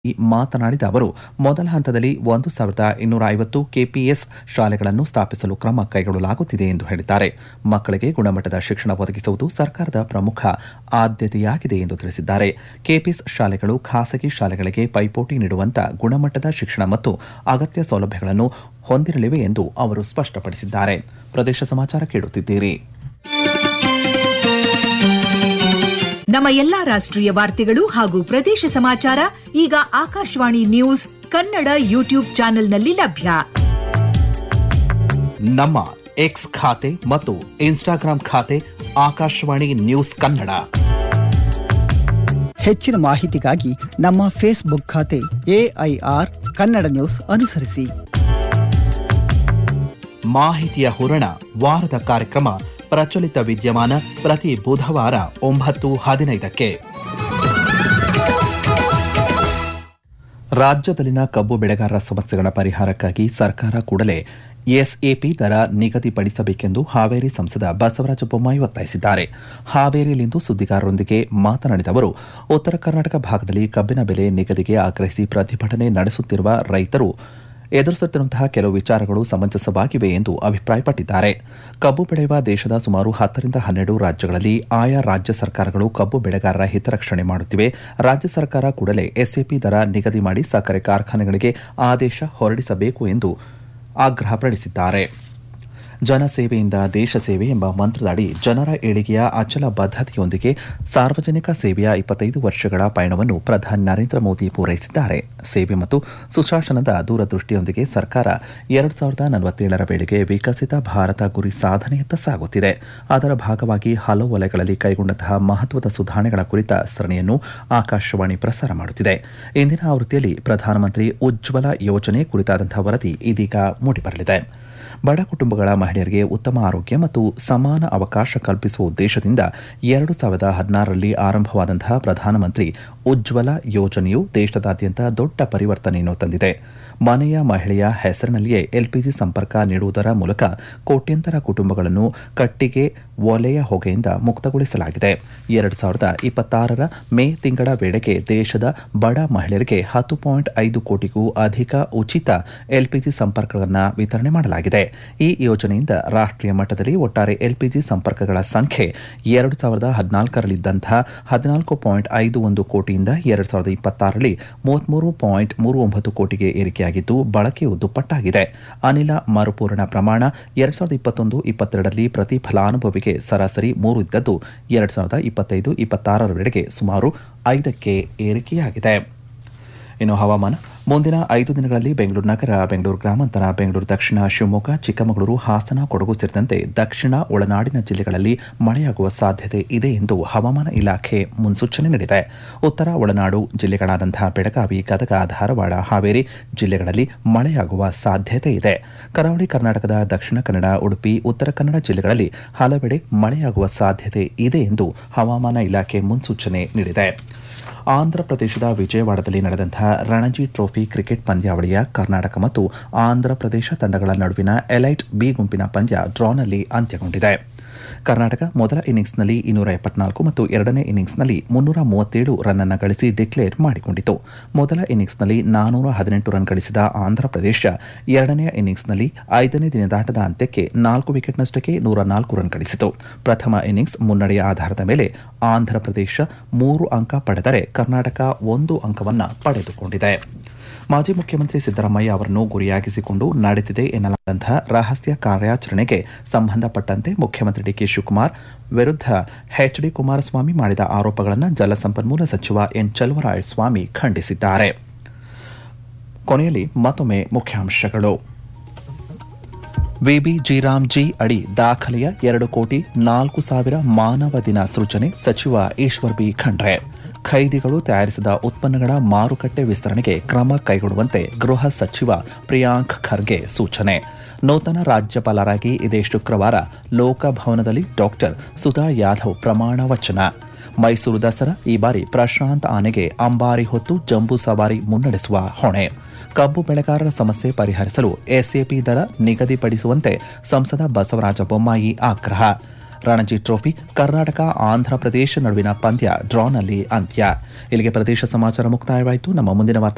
ಮಾತನಾಡಿದ ಅವರು ಮೊದಲ ಹಂತದಲ್ಲಿ ಒಂದು ಸಾವಿರದ ಇನ್ನೂರ ಐವತ್ತು ಕೆಪಿಎಸ್ ಶಾಲೆಗಳನ್ನು ಸ್ಥಾಪಿಸಲು ಕ್ರಮ ಕೈಗೊಳ್ಳಲಾಗುತ್ತಿದೆ ಎಂದು ಹೇಳಿದ್ದಾರೆ ಮಕ್ಕಳಿಗೆ ಗುಣಮಟ್ಟದ ಶಿಕ್ಷಣ ಒದಗಿಸುವುದು ಸರ್ಕಾರದ ಪ್ರಮುಖ ಆದ್ಯತೆಯಾಗಿದೆ ಎಂದು ತಿಳಿಸಿದ್ದಾರೆ ಕೆಪಿಎಸ್ ಶಾಲೆಗಳು ಖಾಸಗಿ ಶಾಲೆಗಳಿಗೆ ಪೈಪೋಟಿ ನೀಡುವಂತ ಗುಣಮಟ್ಟದ ಶಿಕ್ಷಣ ಮತ್ತು ಅಗತ್ಯ ಸೌಲಭ್ಯಗಳನ್ನು ಹೊಂದಿರಲಿವೆ ಎಂದು ಅವರು ಸ್ಪಷ್ಟಪಡಿಸಿದ್ದಾರೆ ಪ್ರದೇಶ ಸಮಾಚಾರ ಕೇಳುತ್ತಿದ್ದೀರಿ ನಮ್ಮ ಎಲ್ಲಾ ರಾಷ್ಟ್ರೀಯ ವಾರ್ತೆಗಳು ಹಾಗೂ ಪ್ರದೇಶ ಸಮಾಚಾರ ಈಗ ಆಕಾಶವಾಣಿ ನ್ಯೂಸ್ ಕನ್ನಡ ಯೂಟ್ಯೂಬ್ ಚಾನೆಲ್ನಲ್ಲಿ ಲಭ್ಯ ನಮ್ಮ ಎಕ್ಸ್ ಖಾತೆ ಮತ್ತು ಇನ್ಸ್ಟಾಗ್ರಾಂ ಖಾತೆ ಆಕಾಶವಾಣಿ ನ್ಯೂಸ್ ಕನ್ನಡ ಹೆಚ್ಚಿನ ಮಾಹಿತಿಗಾಗಿ ನಮ್ಮ ಫೇಸ್ಬುಕ್ ಖಾತೆ ಎಐಆರ್ ಕನ್ನಡ ನ್ಯೂಸ್ ಅನುಸರಿಸಿ ಮಾಹಿತಿಯ ಹೂರಣ ವಾರದ ಕಾರ್ಯಕ್ರಮ ಪ್ರಚಲಿತ ವಿದ್ಯಮಾನ ಪ್ರತಿ ಬುಧವಾರ ಒಂಬತ್ತು ಹದಿನೈದಕ್ಕೆ ರಾಜ್ಯದಲ್ಲಿನ ಕಬ್ಬು ಬೆಳೆಗಾರರ ಸಮಸ್ಯೆಗಳ ಪರಿಹಾರಕ್ಕಾಗಿ ಸರ್ಕಾರ ಕೂಡಲೇ ಎಸ್ಎಪಿ ದರ ನಿಗದಿಪಡಿಸಬೇಕೆಂದು ಹಾವೇರಿ ಸಂಸದ ಬಸವರಾಜ ಬೊಮ್ಮಾಯಿ ಒತ್ತಾಯಿಸಿದ್ದಾರೆ ಹಾವೇರಿಯಲ್ಲಿಂದು ಸುದ್ದಿಗಾರರೊಂದಿಗೆ ಮಾತನಾಡಿದ ಅವರು ಉತ್ತರ ಕರ್ನಾಟಕ ಭಾಗದಲ್ಲಿ ಕಬ್ಬಿನ ಬೆಲೆ ನಿಗದಿಗೆ ಆಗ್ರಹಿಸಿ ಪ್ರತಿಭಟನೆ ನಡೆಸುತ್ತಿರುವ ರೈತರು ಎದುರಿಸುತ್ತಿರುವಂತಹ ಕೆಲವು ವಿಚಾರಗಳು ಸಮಂಜಸವಾಗಿವೆ ಎಂದು ಅಭಿಪ್ರಾಯಪಟ್ಟಿದ್ದಾರೆ ಕಬ್ಬು ಬೆಳೆಯುವ ದೇಶದ ಸುಮಾರು ಹತ್ತರಿಂದ ಹನ್ನೆರಡು ರಾಜ್ಯಗಳಲ್ಲಿ ಆಯಾ ರಾಜ್ಯ ಸರ್ಕಾರಗಳು ಕಬ್ಬು ಬೆಳೆಗಾರರ ಹಿತರಕ್ಷಣೆ ಮಾಡುತ್ತಿವೆ ರಾಜ್ಯ ಸರ್ಕಾರ ಕೂಡಲೇ ಎಸ್ಎಪಿ ದರ ನಿಗದಿ ಮಾಡಿ ಸಕ್ಕರೆ ಕಾರ್ಖಾನೆಗಳಿಗೆ ಆದೇಶ ಹೊರಡಿಸಬೇಕು ಎಂದು ಆಗ್ರಹಪಡಿಸಿದ್ದಾರೆ ಜನಸೇವೆಯಿಂದ ದೇಶ ಸೇವೆ ಎಂಬ ಮಂತ್ರದ ಜನರ ಏಳಿಗೆಯ ಅಚಲ ಬದ್ಧತೆಯೊಂದಿಗೆ ಸಾರ್ವಜನಿಕ ಸೇವೆಯ ಇಪ್ಪತ್ತೈದು ವರ್ಷಗಳ ಪಯಣವನ್ನು ಪ್ರಧಾನಿ ನರೇಂದ್ರ ಮೋದಿ ಪೂರೈಸಿದ್ದಾರೆ ಸೇವೆ ಮತ್ತು ಸುಶಾಸನದ ದೂರದೃಷ್ಟಿಯೊಂದಿಗೆ ಸರ್ಕಾರ ಎರಡು ಸಾವಿರದ ನಲವತ್ತೇಳರ ವೇಳೆಗೆ ವಿಕಸಿತ ಭಾರತ ಗುರಿ ಸಾಧನೆಯತ್ತ ಸಾಗುತ್ತಿದೆ ಅದರ ಭಾಗವಾಗಿ ಹಲವು ವಲಯಗಳಲ್ಲಿ ಕೈಗೊಂಡಂತಹ ಮಹತ್ವದ ಸುಧಾರಣೆಗಳ ಕುರಿತ ಸರಣಿಯನ್ನು ಆಕಾಶವಾಣಿ ಪ್ರಸಾರ ಮಾಡುತ್ತಿದೆ ಇಂದಿನ ಆವೃತ್ತಿಯಲ್ಲಿ ಪ್ರಧಾನಮಂತ್ರಿ ಉಜ್ವಲ ಯೋಜನೆ ಕುರಿತಾದಂತಹ ವರದಿ ಇದೀಗ ಮೂಡಿಬರಲಿದೆ ಬಡ ಕುಟುಂಬಗಳ ಮಹಿಳೆಯರಿಗೆ ಉತ್ತಮ ಆರೋಗ್ಯ ಮತ್ತು ಸಮಾನ ಅವಕಾಶ ಕಲ್ಪಿಸುವ ಉದ್ದೇಶದಿಂದ ಎರಡು ಸಾವಿರದ ಹದಿನಾರರಲ್ಲಿ ಆರಂಭವಾದಂತಹ ಪ್ರಧಾನಮಂತ್ರಿ ಉಜ್ವಲ ಯೋಜನೆಯು ದೇಶದಾದ್ಯಂತ ದೊಡ್ಡ ಪರಿವರ್ತನೆಯನ್ನು ತಂದಿದೆ ಮನೆಯ ಮಹಿಳೆಯ ಹೆಸರಿನಲ್ಲಿಯೇ ಎಲ್ಪಿಜಿ ಸಂಪರ್ಕ ನೀಡುವುದರ ಮೂಲಕ ಕೋಟ್ಯಂತರ ಕುಟುಂಬಗಳನ್ನು ಕಟ್ಟಿಗೆ ಒಲೆಯ ಹೊಗೆಯಿಂದ ಮುಕ್ತಗೊಳಿಸಲಾಗಿದೆ ಎರಡು ಸಾವಿರದ ಇಪ್ಪತ್ತಾರರ ಮೇ ತಿಂಗಳ ವೇಳೆಗೆ ದೇಶದ ಬಡ ಮಹಿಳೆಯರಿಗೆ ಹತ್ತು ಪಾಯಿಂಟ್ ಐದು ಕೋಟಿಗೂ ಅಧಿಕ ಉಚಿತ ಎಲ್ಪಿಜಿ ಸಂಪರ್ಕಗಳನ್ನು ವಿತರಣೆ ಮಾಡಲಾಗಿದೆ ಈ ಯೋಜನೆಯಿಂದ ರಾಷ್ಟ್ರೀಯ ಮಟ್ಟದಲ್ಲಿ ಒಟ್ಟಾರೆ ಎಲ್ಪಿಜಿ ಸಂಪರ್ಕಗಳ ಸಂಖ್ಯೆ ಎರಡು ಸಾವಿರದ ಹದಿನಾಲ್ಕರಲ್ಲಿದ್ದಂತಹ ಹದಿನಾಲ್ಕು ಪಾಯಿಂಟ್ ಐದು ಒಂದು ಕೋಟಿಯಿಂದ ಎರಡು ಸಾವಿರದ ಇಪ್ಪತ್ತಾರರಲ್ಲಿ ಮೂವತ್ಮೂರು ಪಾಯಿಂಟ್ ಮೂರು ಒಂಬತ್ತು ಕೋಟಿಗೆ ಏರಿಕೆಯಾಗಿದ್ದು ಬಳಕೆಯು ದುಪ್ಪಟ್ಟಾಗಿದೆ ಅನಿಲ ಮರುಪೂರಣ ಪ್ರಮಾಣ ಎರಡು ಸಾವಿರದ ಇಪ್ಪತ್ತೊಂದು ಇಪ್ಪತ್ತೆರಡರಲ್ಲಿ ಪ್ರತಿ ಫಲಾನುಭವಿಗೆ ಸರಾಸರಿ ಮೂರು ಇದ್ದದ್ದು ಎರಡು ಸಾವಿರದ ಇಪ್ಪತ್ತೈದು ಇಪ್ಪತ್ತಾರರ ವೇಳೆಗೆ ಸುಮಾರು ಐದಕ್ಕೆ ಏರಿಕೆಯಾಗಿದೆ ಇನ್ನು ಹವಾಮಾನ ಮುಂದಿನ ಐದು ದಿನಗಳಲ್ಲಿ ಬೆಂಗಳೂರು ನಗರ ಬೆಂಗಳೂರು ಗ್ರಾಮಾಂತರ ಬೆಂಗಳೂರು ದಕ್ಷಿಣ ಶಿವಮೊಗ್ಗ ಚಿಕ್ಕಮಗಳೂರು ಹಾಸನ ಕೊಡಗು ಸೇರಿದಂತೆ ದಕ್ಷಿಣ ಒಳನಾಡಿನ ಜಿಲ್ಲೆಗಳಲ್ಲಿ ಮಳೆಯಾಗುವ ಸಾಧ್ಯತೆ ಇದೆ ಎಂದು ಹವಾಮಾನ ಇಲಾಖೆ ಮುನ್ಸೂಚನೆ ನೀಡಿದೆ ಉತ್ತರ ಒಳನಾಡು ಜಿಲ್ಲೆಗಳಾದಂತಹ ಬೆಳಗಾವಿ ಗದಗ ಧಾರವಾಡ ಹಾವೇರಿ ಜಿಲ್ಲೆಗಳಲ್ಲಿ ಮಳೆಯಾಗುವ ಸಾಧ್ಯತೆ ಇದೆ ಕರಾವಳಿ ಕರ್ನಾಟಕದ ದಕ್ಷಿಣ ಕನ್ನಡ ಉಡುಪಿ ಉತ್ತರ ಕನ್ನಡ ಜಿಲ್ಲೆಗಳಲ್ಲಿ ಹಲವೆಡೆ ಮಳೆಯಾಗುವ ಸಾಧ್ಯತೆ ಇದೆ ಎಂದು ಹವಾಮಾನ ಇಲಾಖೆ ಮುನ್ಸೂಚನೆ ನೀಡಿದೆ ಆಂಧ್ರಪ್ರದೇಶದ ವಿಜಯವಾಡದಲ್ಲಿ ನಡೆದಂತಹ ರಣಜಿ ಟ್ರೋಫಿ ಕ್ರಿಕೆಟ್ ಪಂದ್ಯಾವಳಿಯ ಕರ್ನಾಟಕ ಮತ್ತು ಆಂಧ್ರಪ್ರದೇಶ ತಂಡಗಳ ನಡುವಿನ ಎಲೈಟ್ ಬಿ ಗುಂಪಿನ ಪಂದ್ಯ ಡ್ರಾನಲ್ಲಿ ಅಂತ್ಯಗೊಂಡಿದೆ ಕರ್ನಾಟಕ ಮೊದಲ ಇನ್ನಿಂಗ್ಸ್ನಲ್ಲಿ ಇನ್ನೂರ ಎಪ್ಪತ್ನಾಲ್ಕು ಮತ್ತು ಎರಡನೇ ಇನ್ನಿಂಗ್ಸ್ನಲ್ಲಿ ಮುನ್ನೂರ ಮೂವತ್ತೇಳು ರನ್ ಅನ್ನು ಗಳಿಸಿ ಡಿಕ್ಲೇರ್ ಮಾಡಿಕೊಂಡಿತು ಮೊದಲ ಇನ್ನಿಂಗ್ಸ್ನಲ್ಲಿ ನಾನೂರ ಹದಿನೆಂಟು ರನ್ ಗಳಿಸಿದ ಆಂಧ್ರಪ್ರದೇಶ ಎರಡನೆಯ ಇನ್ನಿಂಗ್ಸ್ನಲ್ಲಿ ಐದನೇ ದಿನದಾಟದ ಅಂತ್ಯಕ್ಕೆ ನಾಲ್ಕು ವಿಕೆಟ್ನಷ್ಟಕ್ಕೆ ನೂರ ನಾಲ್ಕು ರನ್ ಗಳಿಸಿತು ಪ್ರಥಮ ಇನ್ನಿಂಗ್ಸ್ ಮುನ್ನಡೆಯ ಆಧಾರದ ಮೇಲೆ ಆಂಧ್ರಪ್ರದೇಶ ಮೂರು ಅಂಕ ಪಡೆದರೆ ಕರ್ನಾಟಕ ಒಂದು ಅಂಕವನ್ನು ಪಡೆದುಕೊಂಡಿದೆ ಮಾಜಿ ಮುಖ್ಯಮಂತ್ರಿ ಸಿದ್ದರಾಮಯ್ಯ ಅವರನ್ನು ಗುರಿಯಾಗಿಸಿಕೊಂಡು ನಡೆದಿದೆ ಎನ್ನಲಾದಂತಹ ರಹಸ್ಯ ಕಾರ್ಯಾಚರಣೆಗೆ ಸಂಬಂಧಪಟ್ಟಂತೆ ಮುಖ್ಯಮಂತ್ರಿ ಡಿಕೆ ಶಿವಕುಮಾರ್ ವಿರುದ್ಧ ಎಚ್ ಡಿ ಕುಮಾರಸ್ವಾಮಿ ಮಾಡಿದ ಆರೋಪಗಳನ್ನು ಜಲಸಂಪನ್ಮೂಲ ಸಚಿವ ಎನ್ ಚಲುವರಾಯಸ್ವಾಮಿ ಖಂಡಿಸಿದ್ದಾರೆ ಕೊನೆಯಲ್ಲಿ ಮತ್ತೊಮ್ಮೆ ಮುಖ್ಯಾಂಶಗಳು ವಿಬಿ ಜಿರಾಮ್ಜಿ ಅಡಿ ದಾಖಲೆಯ ಎರಡು ಕೋಟಿ ನಾಲ್ಕು ಸಾವಿರ ಮಾನವ ದಿನ ಸೃಜನೆ ಸಚಿವ ಈಶ್ವರ್ ಬಿ ಖಂಡ್ರೆ ಖೈದಿಗಳು ತಯಾರಿಸಿದ ಉತ್ಪನ್ನಗಳ ಮಾರುಕಟ್ಟೆ ವಿಸ್ತರಣೆಗೆ ಕ್ರಮ ಕೈಗೊಳ್ಳುವಂತೆ ಗೃಹ ಸಚಿವ ಪ್ರಿಯಾಂಕ್ ಖರ್ಗೆ ಸೂಚನೆ ನೂತನ ರಾಜ್ಯಪಾಲರಾಗಿ ಇದೇ ಶುಕ್ರವಾರ ಲೋಕಭವನದಲ್ಲಿ ಡಾಕ್ಟರ್ ಸುಧಾ ಯಾದವ್ ಪ್ರಮಾಣ ವಚನ ಮೈಸೂರು ದಸರಾ ಈ ಬಾರಿ ಪ್ರಶಾಂತ್ ಆನೆಗೆ ಅಂಬಾರಿ ಹೊತ್ತು ಜಂಬೂ ಸವಾರಿ ಮುನ್ನಡೆಸುವ ಹೊಣೆ ಕಬ್ಬು ಬೆಳೆಗಾರರ ಸಮಸ್ಯೆ ಪರಿಹರಿಸಲು ಎಸ್ಎಪಿ ದರ ನಿಗದಿಪಡಿಸುವಂತೆ ಸಂಸದ ಬಸವರಾಜ ಬೊಮ್ಮಾಯಿ ಆಗ್ರಹ ರಣಜಿ ಟ್ರೋಫಿ ಕರ್ನಾಟಕ ಆಂಧ್ರಪ್ರದೇಶ ನಡುವಿನ ಪಂದ್ಯ ಡ್ರಾನಲ್ಲಿ ಅಂತ್ಯ ಇಲ್ಲಿಗೆ ಪ್ರದೇಶ ಸಮಾಚಾರ ಮುಕ್ತಾಯವಾಯಿತು ನಮ್ಮ ಮುಂದಿನ ವಾರ್ತಾ